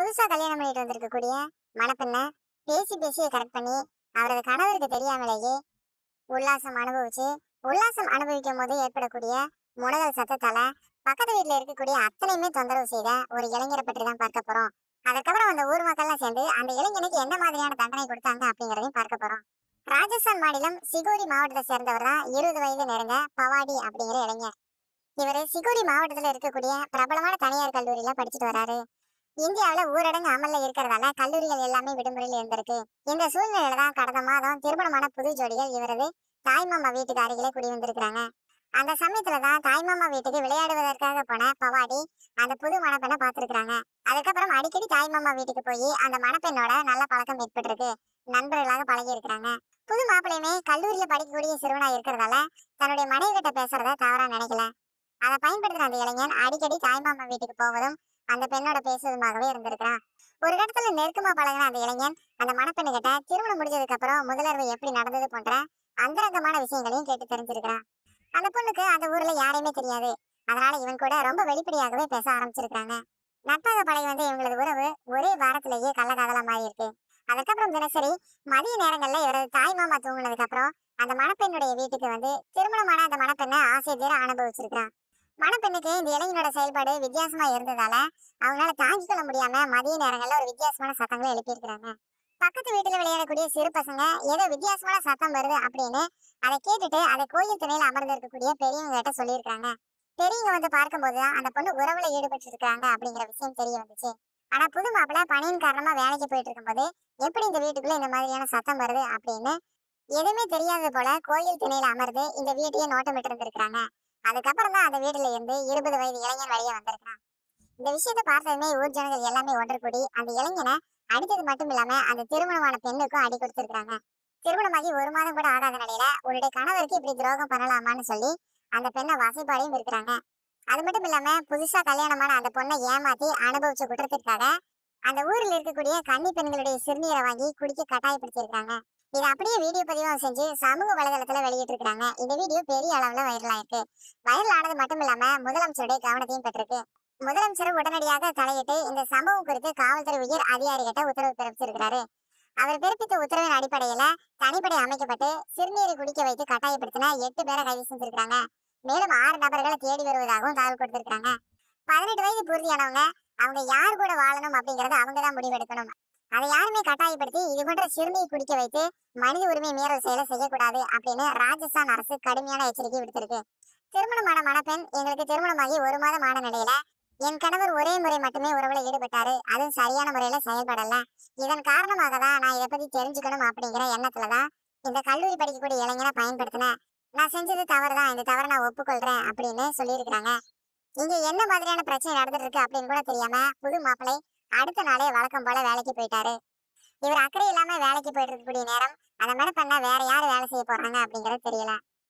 புதுசா கல்யாணம் பண்ணிட்டு வந்திருக்கக்கூடிய மணப்பெண்ண பேசி பேசி கரெக்ட் பண்ணி அவரது கணவருக்கு தெரியாமலேயே உல்லாசம் அனுபவிச்சு உல்லாசம் அனுபவிக்கும் போது ஏற்படக்கூடிய முனகல் சத்தத்தால பக்கத்து வீட்டுல இருக்கக்கூடிய அத்தனையுமே தொந்தரவு செய்த ஒரு இளைஞரை பற்றி தான் பார்க்க போறோம் அதுக்கப்புறம் அந்த ஊர் மக்கள்லாம் சேர்ந்து அந்த இளைஞனுக்கு என்ன மாதிரியான தண்டனை கொடுத்தாங்க அப்படிங்கறதையும் பார்க்க போறோம் ராஜஸ்தான் மாநிலம் சிகோரி மாவட்டத்தை சேர்ந்தவர் தான் இருபது வயது நெருங்க பவாடி அப்படிங்கிற இளைஞர் இவர் சிகோரி மாவட்டத்துல இருக்கக்கூடிய பிரபலமான தனியார் கல்லூரியில படிச்சுட்டு வராரு இந்தியாவுல ஊரடங்கு அமல்ல இருக்கிறதால கல்லூரிகள் எல்லாமே விடுமுறையில் இருந்திருக்கு இந்த சூழ்நிலையில தான் கடந்த மாதம் திருமணமான புது ஜோடிகள் இவரது தாய்மாமா வீட்டுக்கு அருகிலே குடி வந்திருக்கிறாங்க அந்த சமயத்துல தான் தாய்மாமா வீட்டுக்கு விளையாடுவதற்காக போன பவாடி அந்த புது மணப்பெண்ணை பார்த்திருக்காங்க அதுக்கப்புறம் அடிக்கடி தாய்மாமா வீட்டுக்கு போய் அந்த மணப்பெண்ணோட நல்ல பழக்கம் ஏற்பட்டிருக்கு நண்பர்களாக பழகி இருக்கிறாங்க புது மாப்பிள்ளையுமே கல்லூரியில படிக்கக்கூடிய சிறுவனா இருக்கிறதால தன்னுடைய மனைவி கிட்ட பேசுறத தவறா நினைக்கல அதை பயன்படுத்துற அந்த இளைஞன் அடிக்கடி தாய்மாமா வீட்டுக்கு போவதும் அந்த பெண்ணோட பேசுவதுமாகவே இருந்திருக்கிறான் ஒரு இடத்துல நெருக்கமா பழகின அந்த இளைஞன் அந்த மணப்பெண்ணு கிட்ட திருமணம் முடிஞ்சதுக்கு அப்புறம் முதலர்வு எப்படி நடந்தது போன்ற அந்தரங்கமான விஷயங்களையும் கேட்டு தெரிஞ்சிருக்கிறான் அந்த பொண்ணுக்கு அந்த ஊர்ல யாரையுமே தெரியாது அதனால இவன் கூட ரொம்ப வெளிப்படையாகவே பேச ஆரம்பிச்சிருக்காங்க நட்பாக பழகி வந்த இவங்களது உறவு ஒரே வாரத்திலேயே கள்ளக்காதலா மாறி இருக்கு அதுக்கப்புறம் தினசரி மதிய நேரங்கள்ல இவரது தாய் மாமா தூங்குனதுக்கு அப்புறம் அந்த மணப்பெண்ணுடைய வீட்டுக்கு வந்து திருமணமான அந்த மணப்பெண்ணை ஆசை தீர அனுபவிச்சிருக்கான் மணப்பெண்ணுக்கு இந்த இளைஞனோட செயல்பாடு வித்தியாசமா இருந்ததால அவங்களால தாங்கிக் கொள்ள முடியாம மதிய நேரங்கள்ல ஒரு வித்தியாசமான சத்தங்களை எழுப்பியிருக்கிறாங்க பக்கத்து வீட்டுல விளையாடக்கூடிய சிறு பசங்க ஏதோ வித்தியாசமான சத்தம் வருது அப்படின்னு அதை கேட்டுட்டு அதை கோயில் திணையில அமர்ந்து இருக்கக்கூடிய பெரியவங்க கிட்ட சொல்லியிருக்காங்க பெரியவங்க வந்து பார்க்கும்போது தான் அந்த பொண்ணு உறவுல ஈடுபட்டு இருக்காங்க அப்படிங்கிற விஷயம் தெரிய வந்துச்சு ஆனா புது மாப்பிள்ளை பணியின் காரணமா வேலைக்கு போயிட்டு இருக்கும்போது எப்படி இந்த வீட்டுக்குள்ள இந்த மாதிரியான சத்தம் வருது அப்படின்னு எதுவுமே தெரியாதது போல கோயில் திணையில அமர்ந்து இந்த வீட்டையே நோட்டமிட்டு இருந்திருக்காங்க அதுக்கப்புறம் தான் அந்த வீட்டுல இருந்து இருபது வயது இளைஞன் வெளியே வந்திருக்கான் இந்த விஷயத்தை பார்த்ததுமே ஊர் ஜனங்கள் எல்லாமே ஒன்று கூடி அந்த இளைஞனை அடித்தது மட்டும் இல்லாம அந்த திருமணமான பெண்ணுக்கும் அடி கொடுத்திருக்காங்க திருமணமாகி ஒரு மாதம் கூட ஆகாத நிலையில உன்னுடைய கணவருக்கு இப்படி துரோகம் பண்ணலாமான்னு சொல்லி அந்த பெண்ணை வசைப்பாடையும் இருக்கிறாங்க அது மட்டும் இல்லாம புதுசா கல்யாணமான அந்த பொண்ணை ஏமாத்தி அனுபவிச்ச குற்றத்திற்காக அந்த ஊரில் இருக்கக்கூடிய கன்னி பெண்களுடைய சிறுநீரை வாங்கி குடிக்க கட்டாயப்படுத்தியிருக்காங்க இதை அப்படியே வீடியோ பதிவாக செஞ்சு சமூக வலைதளத்துல வெளியிட்டு இருக்காங்க இந்த வீடியோ பெரிய அளவுல வைரல் ஆயிருக்கு வைரல் ஆனது மட்டும் இல்லாம முதலமைச்சருடைய கவனத்தையும் பெற்றிருக்கு முதலமைச்சர் உடனடியாக தலையிட்டு இந்த சம்பவம் குறித்து காவல்துறை உயர் அதிகாரிகிட்ட உத்தரவு பிறப்பிச்சிருக்கிறாரு அவர் பிறப்பித்த உத்தரவின் அடிப்படையில தனிப்படை அமைக்கப்பட்டு சிறுநீரை குடிக்க வைத்து கட்டாயப்படுத்தின எட்டு பேரை கைது செஞ்சிருக்காங்க மேலும் ஆறு நபர்களை தேடி வருவதாகவும் தகவல் கொடுத்திருக்காங்க பதினெட்டு வயது பூர்த்தியானவங்க அவங்க யார் கூட வாழணும் அப்படிங்கறத அவங்க தான் முடிவெடுக்கணும் அதை யாருமே கட்டாயப்படுத்தி இது போன்ற சிறுநீர் குடிக்க வைத்து மனித உரிமை மீறல் செயலை செய்யக்கூடாது அப்படின்னு ராஜஸ்தான் அரசு கடுமையான எச்சரிக்கை விடுத்திருக்கு திருமணமான மணப்பெண் எங்களுக்கு திருமணமாகி ஒரு மாதம் ஆன நிலையில என் கணவர் ஒரே முறை மட்டுமே உறவுல ஈடுபட்டாரு அதுவும் சரியான முறையில செயல்படல இதன் காரணமாக தான் நான் இதை பத்தி தெரிஞ்சுக்கணும் அப்படிங்கிற எண்ணத்துலதான் இந்த கல்லூரி படிக்கக்கூடிய இளைஞனை பயன்படுத்தினேன் நான் செஞ்சது தவறுதான் இந்த தவறை நான் ஒப்புக்கொள்றேன் அப்படின்னு சொல்லியிருக்கிறாங்க இங்க என்ன மாதிரியான பிரச்சனை நடந்துட்டு இருக்கு அப்படின்னு கூட தெரியாம புது மாப்பிள்ளை அடுத்த நாளே வழக்கம் போல வேலைக்கு போயிட்டாரு இவர் அக்கறை இல்லாம வேலைக்கு போயிட்டு இருக்கக்கூடிய நேரம் அந்த மாதிரி பண்ண வேற யாரு வேலை செய்ய போறாங்க அப்படிங்கறது தெரியல